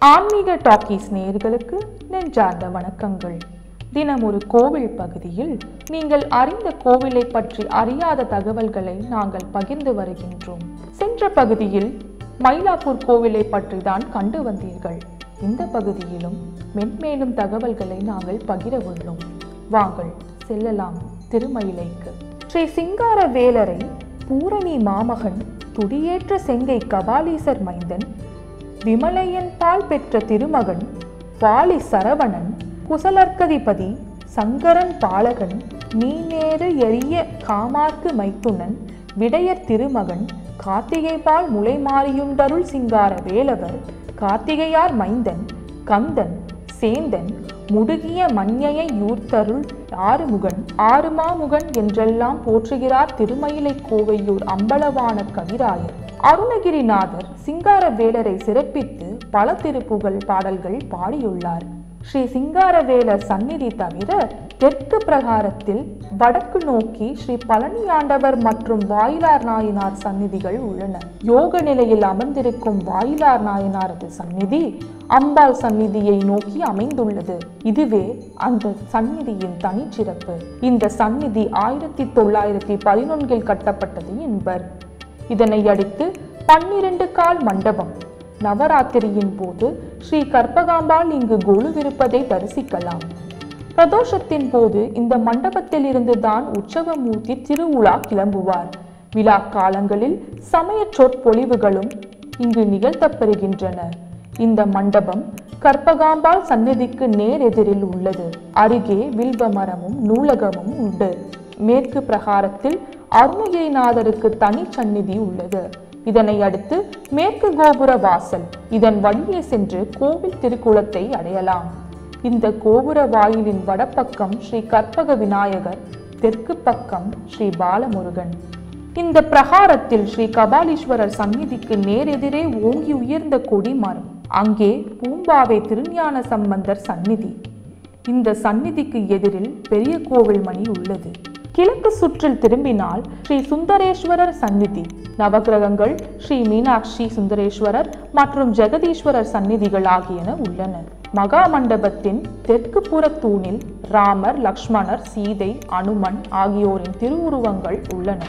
ஆன்மீக டாக்கீஸ் நேயர்களுக்கு நெஞ்சார்ந்த வணக்கங்கள் தினம் ஒரு கோவில் பகுதியில் நீங்கள் அறிந்த கோவிலை பற்றி அறியாத தகவல்களை நாங்கள் பகிர்ந்து வருகின்றோம் சென்ற பகுதியில் மயிலாப்பூர் கோவிலை பற்றி தான் கண்டு வந்தீர்கள் இந்த பகுதியிலும் மென்மேலும் தகவல்களை நாங்கள் பகிர உள்ளோம் வாங்கள் செல்லலாம் திருமயிலைக்கு ஸ்ரீ சிங்கார வேலரை பூரணி மாமகன் துடியேற்ற செங்கை கபாலீசர் மைந்தன் விமலையன் பால் பெற்ற திருமகன் வாலி சரவணன் குசலர்க்கதிபதி சங்கரன் பாலகன் மீனேறு எரிய காமார்க்கு மைத்துனன் விடையர் திருமகன் கார்த்திகைபால் முளைமாறியுண்டருள் சிங்கார வேலவர் கார்த்திகையார் மைந்தன் கந்தன் சேந்தன் முடுகிய மஞ்ஞையை யூர்த்தருள் ஆறுமுகன் ஆறுமாமுகன் என்றெல்லாம் போற்றுகிறார் திருமயிலை கோவையூர் அம்பலவான கவிராயர் அருணகிரிநாதர் சிங்கார வேலரை சிறப்பித்து பல திருப்புகழ் பாடல்கள் பாடியுள்ளார் ஸ்ரீ சிங்காரவேலர் சந்நிதி தவிர தெற்கு பிரகாரத்தில் வடக்கு நோக்கி ஸ்ரீ பழனி ஆண்டவர் மற்றும் வாயிலார் நாயனார் சந்நிதிகள் உள்ளன யோக நிலையில் அமர்ந்திருக்கும் வாயிலார் நாயனாரது சந்நிதி அம்பாள் சந்நிதியை நோக்கி அமைந்துள்ளது இதுவே அந்த சந்நிதியின் தனிச்சிறப்பு இந்த சந்நிதி ஆயிரத்தி தொள்ளாயிரத்தி பதினொன்றில் கட்டப்பட்டது என்பர் இதனை அடுத்து பன்னிரண்டு கால் மண்டபம் நவராத்திரியின் போது ஸ்ரீ கற்பகாம்பாள் இங்கு கொலுவிருப்பதை தரிசிக்கலாம் பிரதோஷத்தின் போது இந்த மண்டபத்தில் இருந்து தான் உற்சவமூர்த்தி திருவுலா கிளம்புவார் விழா காலங்களில் சமய சொற்பொழிவுகளும் இங்கு நிகழ்த்தப்பெறுகின்றன இந்த மண்டபம் கற்பகாம்பாள் சந்நிதிக்கு நேர் எதிரில் உள்ளது அருகே வில்வ மரமும் நூலகமும் உண்டு மேற்கு பிரகாரத்தில் அருணகிரிநாதருக்கு தனி சந்நிதி உள்ளது இதனை அடுத்து மேற்கு கோபுர வாசல் இதன் வழியே சென்று கோவில் திருக்குளத்தை அடையலாம் இந்த கோபுர வாயிலின் வடப்பக்கம் ஸ்ரீ கற்பக விநாயகர் தெற்கு பக்கம் ஸ்ரீ பாலமுருகன் இந்த பிரகாரத்தில் ஸ்ரீ கபாலீஸ்வரர் சந்நிதிக்கு நேரெதிரே ஓங்கி உயர்ந்த கொடி மரம் அங்கே பூம்பாவை திருஞான சம்பந்தர் சந்நிதி இந்த சந்நிதிக்கு எதிரில் பெரிய கோவில் மணி உள்ளது கிழக்கு சுற்றில் திரும்பினால் ஸ்ரீ சுந்தரேஸ்வரர் சந்நிதி நவகிரகங்கள் ஸ்ரீ மீனாட்சி சுந்தரேஸ்வரர் மற்றும் ஜெகதீஸ்வரர் சந்நிதிகள் ஆகியன உள்ளன மகா மண்டபத்தின் தெற்கு புற தூணில் ராமர் லக்ஷ்மணர் சீதை அனுமன் ஆகியோரின் திருவுருவங்கள் உள்ளன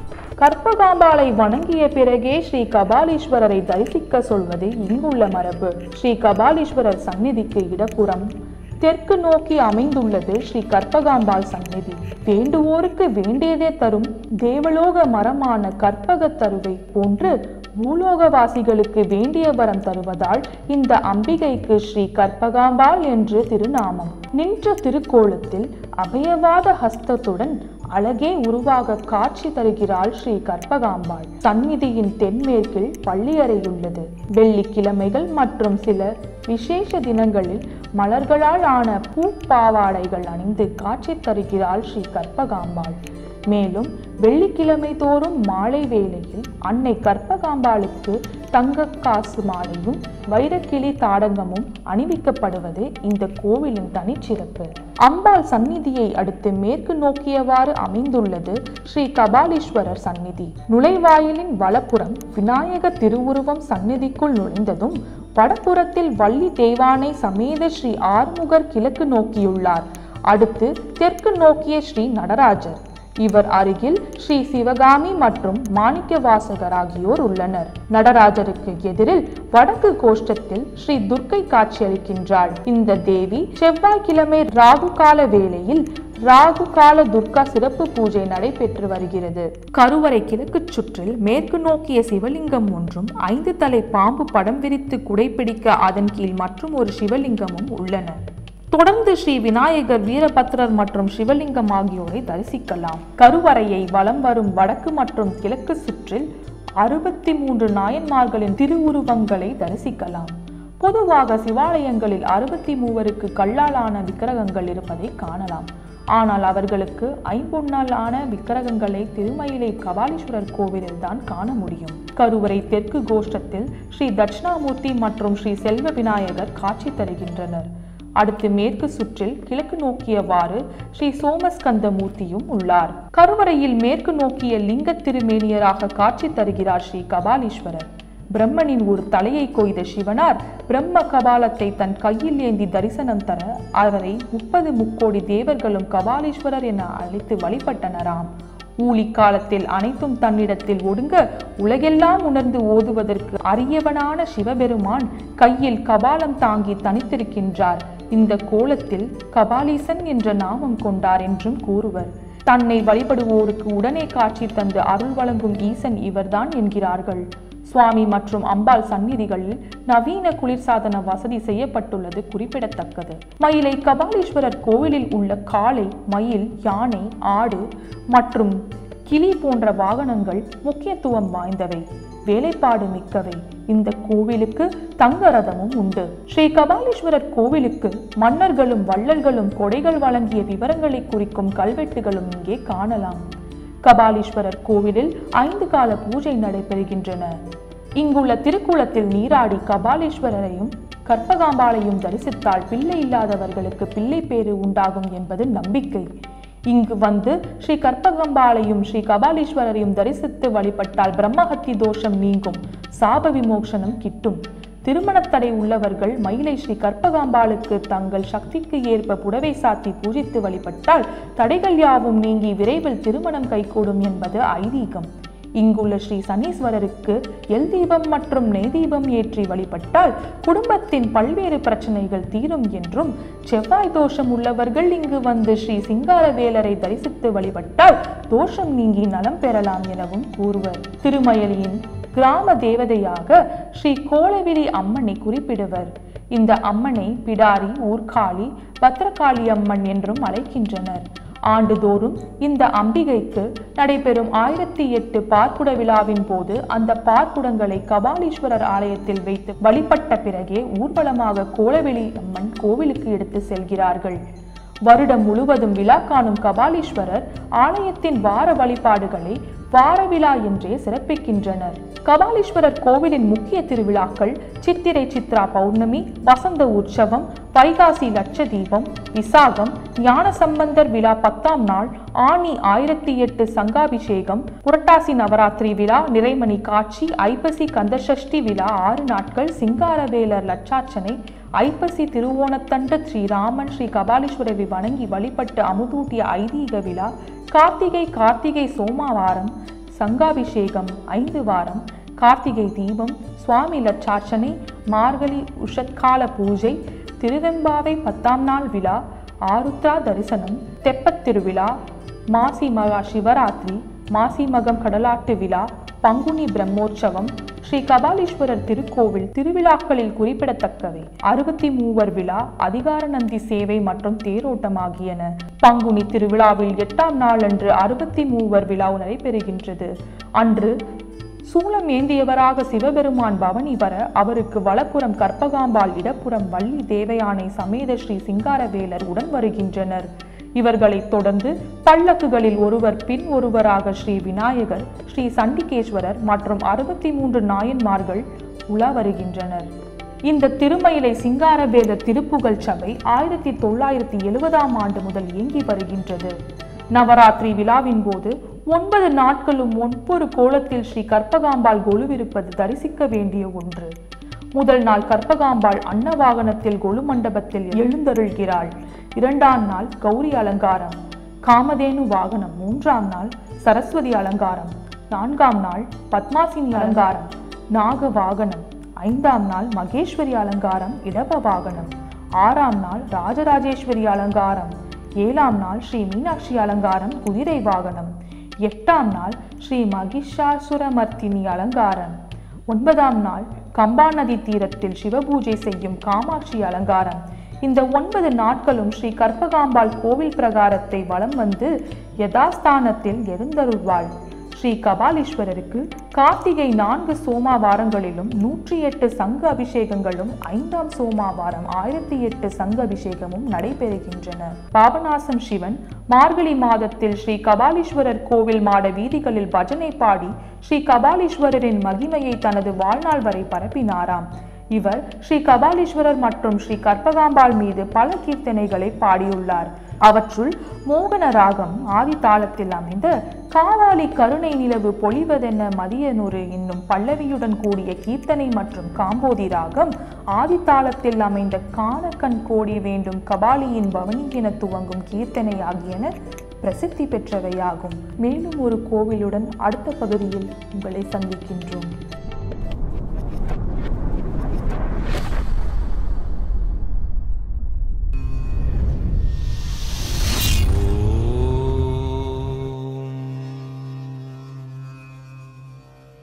கற்பகாம்பாளை வணங்கிய பிறகே ஸ்ரீ கபாலீஸ்வரரை தரிசிக்க சொல்வது இங்குள்ள மரபு ஸ்ரீ கபாலீஸ்வரர் சந்நிதிக்கு இடப்புறம் தெற்கு நோக்கி அமைந்துள்ளது ஸ்ரீ கற்பகாம்பாள் சந்நிதி வேண்டுவோருக்கு வேண்டியதே தரும் தேவலோக மரமான கற்பக தருவை போன்று பூலோகவாசிகளுக்கு வேண்டிய வரம் தருவதால் இந்த அம்பிகைக்கு ஸ்ரீ கற்பகாம்பாள் என்று திருநாமம் நின்ற திருக்கோலத்தில் அபயவாத ஹஸ்தத்துடன் அழகே உருவாக காட்சி தருகிறாள் ஸ்ரீ கற்பகாம்பாள் சந்நிதியின் தென்மேற்கில் பள்ளியறை உள்ளது வெள்ளிக்கிழமைகள் மற்றும் சில விசேஷ தினங்களில் மலர்களால் ஆன பூப்பாவாடைகள் அணிந்து காட்சி தருகிறாள் ஸ்ரீ கற்பகாம்பாள் மேலும் வெள்ளிக்கிழமை தோறும் மாலை வேளையில் அன்னை கற்பகாம்பாளுக்கு தங்க காசு மாலையும் வைரக்கிளி தாடங்கமும் அணிவிக்கப்படுவது இந்த கோவிலின் தனிச்சிறப்பு அம்பாள் சந்நிதியை அடுத்து மேற்கு நோக்கியவாறு அமைந்துள்ளது ஸ்ரீ கபாலீஸ்வரர் சந்நிதி நுழைவாயிலின் வலப்புறம் விநாயக திருவுருவம் சந்நிதிக்குள் நுழைந்ததும் வடபுறத்தில் வள்ளி தேவானை சமேத ஸ்ரீ ஆறுமுகர் கிழக்கு நோக்கியுள்ளார் அடுத்து தெற்கு நோக்கிய ஸ்ரீ நடராஜர் இவர் அருகில் ஸ்ரீ சிவகாமி மற்றும் மாணிக்க வாசகர் ஆகியோர் உள்ளனர் நடராஜருக்கு எதிரில் வடக்கு கோஷ்டத்தில் ஸ்ரீ துர்க்கை காட்சியளிக்கின்றாள் இந்த தேவி செவ்வாய்க்கிழமை ராகு கால வேளையில் ராகு கால துர்கா சிறப்பு பூஜை நடைபெற்று வருகிறது கருவறை கிழக்கு சுற்றில் மேற்கு நோக்கிய சிவலிங்கம் ஒன்றும் ஐந்து தலை பாம்பு படம் விரித்து குடைப்பிடிக்க அதன் கீழ் மற்றும் ஒரு சிவலிங்கமும் உள்ளன தொடர்ந்து ஸ்ரீ விநாயகர் வீரபத்ரர் மற்றும் சிவலிங்கம் ஆகியோரை தரிசிக்கலாம் கருவறையை வலம் வரும் வடக்கு மற்றும் கிழக்கு சுற்றில் அறுபத்தி மூன்று நாயன்மார்களின் திருவுருவங்களை தரிசிக்கலாம் பொதுவாக சிவாலயங்களில் அறுபத்தி மூவருக்கு கல்லாலான விக்கிரகங்கள் இருப்பதை காணலாம் ஆனால் அவர்களுக்கு ஐம்பொன்னால் ஆன விக்கிரகங்களை திருமயிலை கபாலீஸ்வரர் கோவிலில் தான் காண முடியும் கருவறை தெற்கு கோஷ்டத்தில் ஸ்ரீ தட்சிணாமூர்த்தி மற்றும் ஸ்ரீ செல்வ விநாயகர் காட்சி தருகின்றனர் அடுத்து மேற்கு சுற்றில் கிழக்கு நோக்கியவாறு ஸ்ரீ சோமஸ்கந்த மூர்த்தியும் உள்ளார் கருவறையில் மேற்கு நோக்கிய லிங்க திருமேனியராக காட்சி தருகிறார் ஸ்ரீ கபாலீஸ்வரர் பிரம்மனின் ஒரு தலையை கொய்த சிவனார் பிரம்ம கபாலத்தை தன் கையில் ஏந்தி தரிசனம் தர அவரை முப்பது முக்கோடி தேவர்களும் கபாலீஸ்வரர் என அழைத்து வழிபட்டனராம் ஊழி காலத்தில் அனைத்தும் தன்னிடத்தில் ஒடுங்க உலகெல்லாம் உணர்ந்து ஓதுவதற்கு அரியவனான சிவபெருமான் கையில் கபாலம் தாங்கி தனித்திருக்கின்றார் இந்த கோலத்தில் கபாலீசன் என்ற நாமம் கொண்டார் என்றும் கூறுவர் தன்னை வழிபடுவோருக்கு உடனே காட்சி தந்து அருள் வழங்கும் ஈசன் இவர்தான் என்கிறார்கள் சுவாமி மற்றும் அம்பாள் சந்நிதிகளில் நவீன குளிர்சாதன வசதி செய்யப்பட்டுள்ளது குறிப்பிடத்தக்கது மயிலை கபாலீஸ்வரர் கோவிலில் உள்ள காளை மயில் யானை ஆடு மற்றும் கிளி போன்ற வாகனங்கள் முக்கியத்துவம் வாய்ந்தவை வேலைப்பாடு மிக்கவை இந்த கோவிலுக்கு தங்க ரதமும் உண்டு ஸ்ரீ கபாலீஸ்வரர் கோவிலுக்கு மன்னர்களும் வள்ளல்களும் கொடைகள் வழங்கிய விவரங்களை குறிக்கும் கல்வெட்டுகளும் இங்கே காணலாம் கபாலீஸ்வரர் கோவிலில் ஐந்து கால பூஜை நடைபெறுகின்றன இங்குள்ள திருக்குளத்தில் நீராடி கபாலீஸ்வரரையும் கற்பகாம்பாளையும் தரிசித்தால் பிள்ளை இல்லாதவர்களுக்கு பிள்ளை பேறு உண்டாகும் என்பது நம்பிக்கை இங்கு வந்து ஸ்ரீ கற்பகம்பாளையும் ஸ்ரீ கபாலீஸ்வரரையும் தரிசித்து வழிபட்டால் பிரம்மஹத்தி தோஷம் நீங்கும் சாப விமோசனம் கிட்டும் திருமணத்தடை உள்ளவர்கள் மயிலை ஸ்ரீ கற்பகாம்பாளுக்கு தங்கள் சக்திக்கு ஏற்ப புடவை சாத்தி பூஜித்து வழிபட்டால் தடைகள் யாவும் நீங்கி விரைவில் திருமணம் கைகூடும் என்பது ஐதீகம் இங்குள்ள ஸ்ரீ சனீஸ்வரருக்கு எல் தீபம் மற்றும் நெய் தீபம் ஏற்றி வழிபட்டால் குடும்பத்தின் பல்வேறு பிரச்சனைகள் தீரும் என்றும் செவ்வாய் தோஷம் உள்ளவர்கள் இங்கு வந்து ஸ்ரீ சிங்காரவேலரை தரிசித்து வழிபட்டால் தோஷம் நீங்கி நலம் பெறலாம் எனவும் கூறுவர் திருமயலியின் கிராம தேவதையாக ஸ்ரீ கோலவிரி அம்மனை குறிப்பிடுவர் இந்த அம்மனை பிடாரி ஊர்காளி பத்ரகாளி அம்மன் என்றும் அழைக்கின்றனர் ஆண்டுதோறும் இந்த அம்பிகைக்கு நடைபெறும் ஆயிரத்தி எட்டு பார்க்குட விழாவின் போது அந்த பார்க்குடங்களை கபாலீஸ்வரர் ஆலயத்தில் வைத்து வழிபட்ட பிறகே ஊர்வலமாக கோலவெளி அம்மன் கோவிலுக்கு எடுத்து செல்கிறார்கள் வருடம் முழுவதும் விழா காணும் கபாலீஸ்வரர் ஆலயத்தின் வார வழிபாடுகளை வார விழா என்றே சிறப்பிக்கின்றனர் கபாலீஸ்வரர் கோவிலின் முக்கிய திருவிழாக்கள் சித்திரை சித்ரா பௌர்ணமி வசந்த உற்சவம் வைகாசி லட்ச தீபம் விசாகம் ஞான சம்பந்தர் விழா பத்தாம் நாள் ஆணி ஆயிரத்தி எட்டு சங்காபிஷேகம் புரட்டாசி நவராத்திரி விழா நிறைமணி காட்சி ஐப்பசி கந்தசஷ்டி விழா ஆறு நாட்கள் சிங்காரவேலர் லட்சார்ச்சனை ஐப்பசி திருவோணத்தன்று ஸ்ரீராமன் ஸ்ரீ கபாலீஸ்வரரை வணங்கி வழிபட்டு அமுதூட்டிய ஐதீக விழா கார்த்திகை கார்த்திகை சோமவாரம் சங்காபிஷேகம் ஐந்து வாரம் கார்த்திகை தீபம் சுவாமி லட்சார்ச்சனை மார்கழி உஷத்கால பூஜை திருவெம்பாவை பத்தாம் நாள் விழா ஆருத்ரா தரிசனம் தெப்பத் திருவிழா மாசி மகா சிவராத்திரி மாசி மகம் கடலாட்டு விழா பங்குனி பிரம்மோற்சவம் ஸ்ரீ கபாலீஸ்வரர் திருக்கோவில் திருவிழாக்களில் குறிப்பிடத்தக்கவை அறுபத்தி மூவர் விழா அதிகார நந்தி சேவை மற்றும் தேரோட்டம் ஆகியன பங்குனி திருவிழாவில் எட்டாம் நாளன்று அறுபத்தி மூவர் விழா நடைபெறுகின்றது அன்று சூலம் ஏந்தியவராக சிவபெருமான் பவனி வர அவருக்கு வலப்புறம் கற்பகாம்பாள் இடப்புறம் வள்ளி தேவயானை சமேத ஸ்ரீ சிங்காரவேலர் உடன் வருகின்றனர் இவர்களைத் தொடர்ந்து பல்லக்குகளில் ஒருவர் பின் ஒருவராக ஸ்ரீ விநாயகர் ஸ்ரீ சண்டிகேஸ்வரர் மற்றும் அறுபத்தி மூன்று நாயன்மார்கள் உலா வருகின்றனர் இந்த திருமயிலை சிங்காரவேத திருப்புகழ் சபை ஆயிரத்தி தொள்ளாயிரத்தி எழுபதாம் ஆண்டு முதல் இயங்கி வருகின்றது நவராத்திரி விழாவின் போது ஒன்பது நாட்களும் ஒன்பொரு கோலத்தில் ஸ்ரீ கற்பகாம்பாள் கொலுவிருப்பது தரிசிக்க வேண்டிய ஒன்று முதல் நாள் கற்பகாம்பாள் அன்னவாகனத்தில் கொலு மண்டபத்தில் எழுந்தருள்கிறாள் இரண்டாம் நாள் கௌரி அலங்காரம் காமதேனு வாகனம் மூன்றாம் நாள் சரஸ்வதி அலங்காரம் நான்காம் நாள் பத்மாசினி அலங்காரம் நாக வாகனம் ஐந்தாம் நாள் மகேஸ்வரி அலங்காரம் இடப வாகனம் ஆறாம் நாள் ராஜராஜேஸ்வரி அலங்காரம் ஏழாம் நாள் ஸ்ரீ மீனாட்சி அலங்காரம் குதிரை வாகனம் எட்டாம் நாள் ஸ்ரீ மகிஷாசுரமர்த்தினி அலங்காரம் ஒன்பதாம் நாள் கம்பா நதி தீரத்தில் சிவபூஜை செய்யும் காமாட்சி அலங்காரம் இந்த ஒன்பது நாட்களும் ஸ்ரீ கற்பகாம்பாள் கோவில் பிரகாரத்தை வலம் வந்து யதாஸ்தானத்தில் எழுந்தருள்வாள் ஸ்ரீ கபாலீஸ்வரருக்கு கார்த்திகை நான்கு சோமாவாரங்களிலும் நூற்றி எட்டு சங்க அபிஷேகங்களும் ஐந்தாம் சோமாவாரம் ஆயிரத்தி எட்டு சங்க அபிஷேகமும் நடைபெறுகின்றன பாபநாசம் சிவன் மார்கழி மாதத்தில் ஸ்ரீ கபாலீஸ்வரர் கோவில் மாட வீதிகளில் பஜனை பாடி ஸ்ரீ கபாலீஸ்வரரின் மகிமையை தனது வாழ்நாள் வரை பரப்பினாராம் இவர் ஸ்ரீ கபாலீஸ்வரர் மற்றும் ஸ்ரீ கற்பகாம்பாள் மீது பல கீர்த்தனைகளை பாடியுள்ளார் அவற்றுள் மோகன ராகம் ஆதி தாளத்தில் அமைந்த காவாலி கருணை நிலவு பொழிவதென்ன மதியனொரு என்னும் பல்லவியுடன் கூடிய கீர்த்தனை மற்றும் காம்போதி ராகம் ஆதி தாளத்தில் அமைந்த காணக்கண் கோடி வேண்டும் கபாலியின் பவனி என துவங்கும் கீர்த்தனை ஆகியன பிரசித்தி பெற்றவையாகும் மேலும் ஒரு கோவிலுடன் அடுத்த பகுதியில் உங்களை சந்திக்கின்றோம்